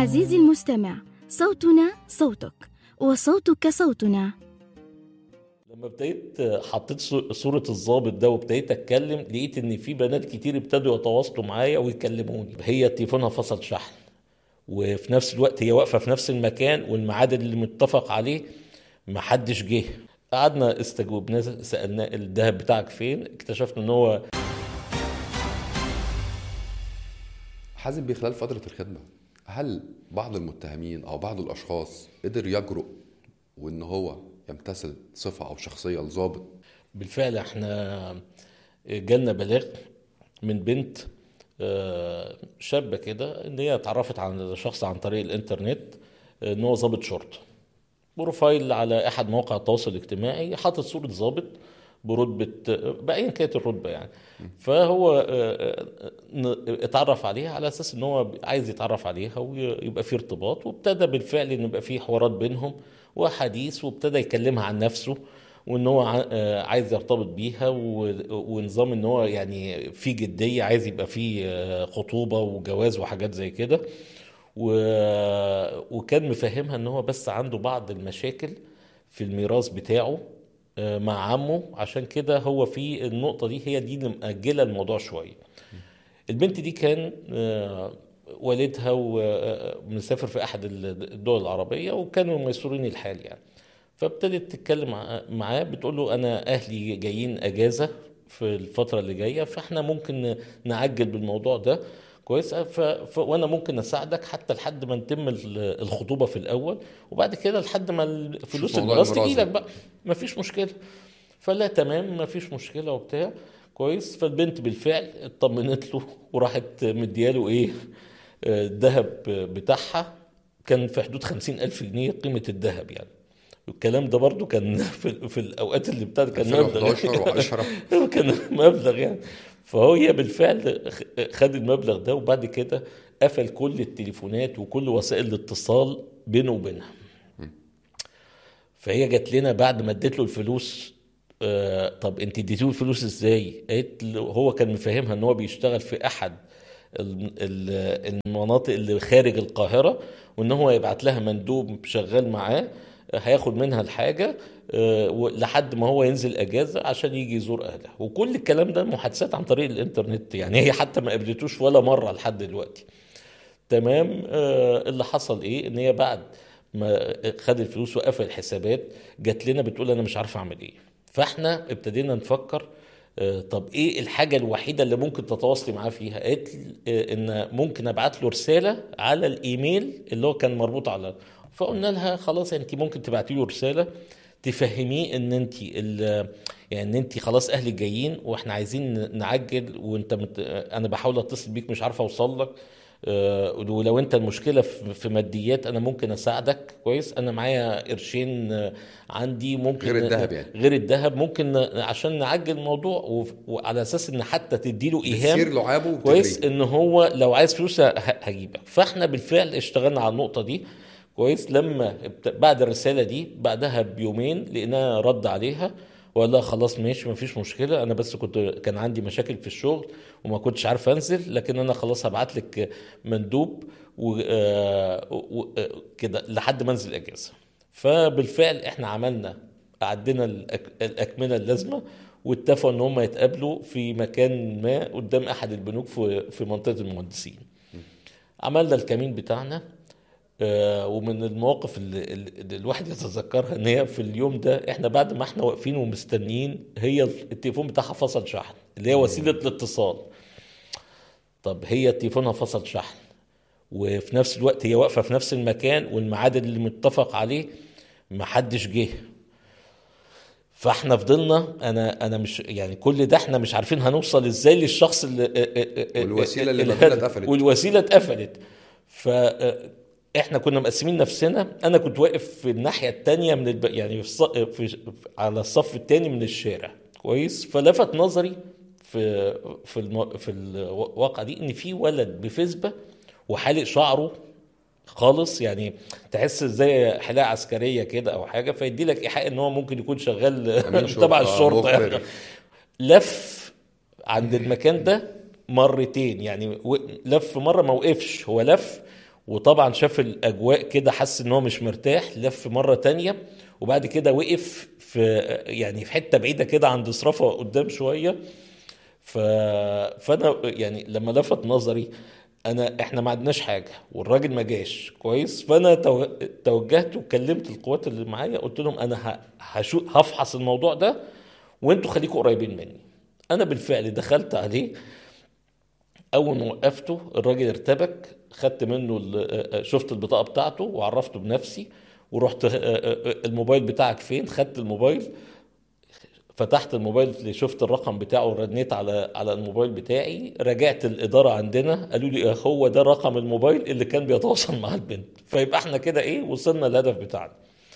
عزيزي المستمع صوتنا صوتك وصوتك صوتنا لما ابتديت حطيت صو- صورة الضابط ده وابتديت اتكلم لقيت ان في بنات كتير ابتدوا يتواصلوا معايا ويكلموني هي تليفونها فصل شحن وفي نفس الوقت هي واقفة في نفس المكان والميعاد اللي متفق عليه محدش جه قعدنا استجوبنا سألناه الذهب بتاعك فين اكتشفنا ان هو حازم بيه خلال فترة الخدمة هل بعض المتهمين أو بعض الأشخاص قدر يجرؤ وإن هو يمتثل صفة أو شخصية لظابط بالفعل احنا جالنا بلاغ من بنت آه، شابة كده ان هي اتعرفت على شخص عن طريق الانترنت آه، ان هو ضابط شرطة بروفايل على احد مواقع التواصل الاجتماعي حاطط صورة ضابط برتبة بأيا كانت الرتبة يعني فهو آه، آه، ن- اتعرف عليها على اساس ان هو عايز يتعرف عليها ويبقى في ارتباط وابتدى بالفعل ان يبقى في حوارات بينهم وحديث وابتدى يكلمها عن نفسه وان هو ع- آه، عايز يرتبط بيها و- ونظام ان هو يعني في جديه عايز يبقى في آه، خطوبه وجواز وحاجات زي كده و- وكان مفهمها ان هو بس عنده بعض المشاكل في الميراث بتاعه آه، مع عمه عشان كده هو في النقطه دي هي دي اللي مأجله الموضوع شويه البنت دي كان آه، والدها و- مسافر في احد الدول العربيه وكانوا ميسورين الحال يعني فابتدت تتكلم مع- معاه بتقول له انا اهلي جايين اجازه في الفتره اللي جايه فاحنا ممكن نعجل بالموضوع ده كويس ف... ف... وانا ممكن اساعدك حتى لحد ما نتم ال- الخطوبه في الاول وبعد كده لحد ما الفلوس شوف موضوع الميراث الميراث تجي ده. لك بقى مفيش مشكله فلا تمام مفيش مشكله وبتاع كويس فالبنت بالفعل اطمنت له وراحت مدياله ايه آه، الذهب بتاعها كان في حدود خمسين ألف جنيه قيمة الذهب يعني الكلام ده برضو كان في, في الأوقات اللي بتاعت كان مبلغ 2011 و10 كان مبلغ يعني فهو هي بالفعل خد المبلغ ده وبعد كده قفل كل التليفونات وكل وسائل الاتصال بينه وبينها فهي جات لنا بعد ما اديت له الفلوس آه طب انت اديتيه الفلوس ازاي؟ قالت له هو كان مفهمها ان هو بيشتغل في احد ال- ال- المناطق اللي خارج القاهره وان هو يبعت لها مندوب شغال معاه آه، هياخد منها الحاجه آه، و- لحد ما هو ينزل اجازه عشان يجي يزور اهله وكل الكلام ده محادثات عن طريق الانترنت يعني هي حتى ما قابلتوش ولا مره لحد دلوقتي تمام آه اللي حصل ايه ان هي بعد ما خد الفلوس وقفل الحسابات جات لنا بتقول انا مش عارفه اعمل ايه فاحنا ابتدينا نفكر آه طب ايه الحاجه الوحيده اللي ممكن تتواصلي معاه فيها قالت لي، آه ان ممكن ابعت له رساله على الايميل اللي هو كان مربوط على فقلنا لها خلاص انت ممكن تبعتي له رساله تفهميه ان انت ال- يعني ان انت خلاص اهلك جايين واحنا عايزين نعجل وانت مت... انا بحاول اتصل بيك مش عارف اوصل لك آه، ولو انت المشكله في في ماديات انا ممكن اساعدك كويس انا معايا قرشين آه، عندي ممكن غير الذهب يعني. غير الذهب ممكن ن- عشان نعجل الموضوع وف- وعلى اساس ان حتى تديله ايهام بتثير لعابه كويس وبتغريه. ان هو لو عايز فلوس ه- هجيبك فاحنا بالفعل اشتغلنا على النقطه دي كويس لما ابت- بعد الرساله دي بعدها بيومين لقيناه رد عليها وقال لها خلاص ماشي مفيش مشكله انا بس كنت كان عندي مشاكل في الشغل وما كنتش عارف انزل لكن انا خلاص هبعت لك مندوب و- آه، و- آه، كده لحد ما انزل اجازه فبالفعل احنا عملنا عدينا الأك- الاكمله اللازمه واتفقوا ان هم يتقابلوا في مكان ما قدام احد البنوك في في منطقه المهندسين عملنا الكمين بتاعنا آه، ومن المواقف اللي, اللي الواحد يتذكرها ان هي في اليوم ده احنا بعد ما احنا واقفين ومستنيين هي التليفون بتاعها فصل شحن اللي هي وسيله الاتصال طب هي تليفونها فصل شحن وفي نفس الوقت هي واقفه في نفس المكان والميعاد اللي متفق عليه محدش جه فاحنا فضلنا انا انا مش يعني كل ده احنا مش عارفين هنوصل ازاي للشخص اللي والوسيلة اللي ما الهدف. بينها اتقفلت. والوسيله اتقفلت ف احنا كنا مقسمين نفسنا انا كنت واقف في الناحيه الثانيه من الب... يعني في, الص... في... في على الصف الثاني من الشارع كويس فلفت نظري في في الم... في الواقعه دي ان في ولد بفسبه وحالق شعره خالص يعني تحس زي حلاقه عسكريه كده او حاجه فيدي لك ايحاء ان هو ممكن يكون شغال أمين تبع شرطة، الشرطه يعني مخبر. لف عند المكان ده مرتين يعني و- لف مره ما وقفش هو لف وطبعا شاف الاجواء كده حس ان هو مش مرتاح لف مره تانية وبعد كده وقف في يعني في حته بعيده كده عند صرافه قدام شويه ف... فانا يعني لما لفت نظري انا احنا ما عندناش حاجه والراجل ما جاش كويس فانا تو... توجهت وكلمت القوات اللي معايا قلت لهم انا ه... هشو... هفحص الموضوع ده وانتوا خليكم قريبين مني انا بالفعل دخلت عليه اول ما وقفته الراجل ارتبك خدت منه ال- شفت البطاقه بتاعته وعرفته بنفسي ورحت الموبايل بتاعك فين خدت الموبايل فتحت الموبايل اللي شفت الرقم بتاعه ورنيت على على الموبايل بتاعي رجعت الاداره عندنا قالوا لي هو ده رقم الموبايل اللي كان بيتواصل مع البنت فيبقى احنا كده ايه وصلنا للهدف بتاعنا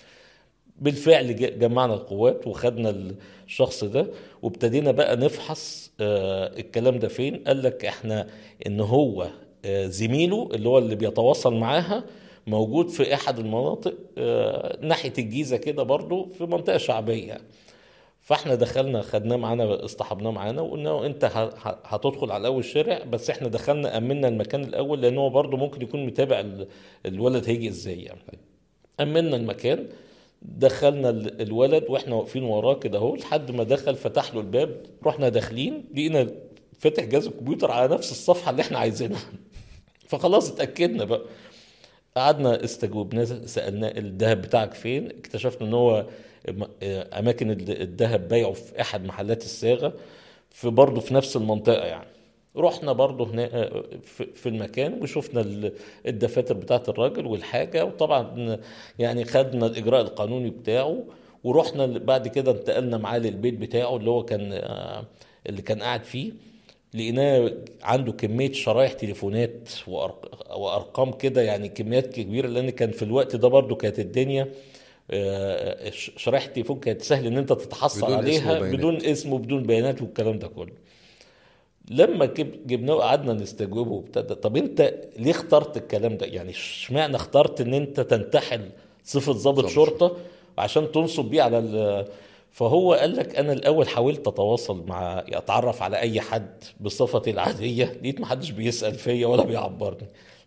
بالفعل ج- جمعنا القوات وخدنا الشخص ده وابتدينا بقى نفحص آه، الكلام ده فين قال لك احنا ان هو آه، زميله اللي هو اللي بيتواصل معاها موجود في احد المناطق آه، ناحية الجيزة كده برضو في منطقة شعبية فاحنا دخلنا خدناه معانا اصطحبناه معانا وقلنا له انت ه- ه- هتدخل على اول شارع بس احنا دخلنا امنا المكان الاول لان هو برضه ممكن يكون متابع ال- الولد هيجي ازاي يعني امنا المكان دخلنا ال- الولد واحنا واقفين وراه كده اهو لحد ما دخل فتح له الباب رحنا داخلين لقينا فاتح جهاز الكمبيوتر على نفس الصفحه اللي احنا عايزينها فخلاص اتاكدنا بقى قعدنا استجوبناه سالناه الذهب بتاعك فين اكتشفنا ان هو م- اماكن الد- الذهب بايعه في احد محلات الصاغه في برضه في نفس المنطقه يعني رحنا برضه هنا في في المكان وشفنا ال- الدفاتر بتاعت الراجل والحاجه وطبعا يعني خدنا الاجراء القانوني بتاعه ورحنا ل- بعد كده انتقلنا معاه للبيت بتاعه اللي هو كان آه، اللي كان قاعد فيه لقيناه عنده كمية شرايح تليفونات وأرق- وأرقام كده يعني كميات كبيرة لأن كان في الوقت ده برضو كانت الدنيا آه، ش- شرايح التليفون كانت سهل إن أنت تتحصل بدون اسم عليها وبيانات. بدون اسم وبدون بيانات والكلام ده كله لما جب- جبناه وقعدنا نستجوبه وابتدى طب انت ليه اخترت الكلام ده يعني اشمعنى اخترت ان انت تنتحل صفة ضابط ضابط شرطة عشان تنصب بيه على ال فهو قال لك انا الاول حاولت اتواصل مع اتعرف على اي حد بصفتي العاديه لقيت محدش بيسال فيا ولا بيعبرني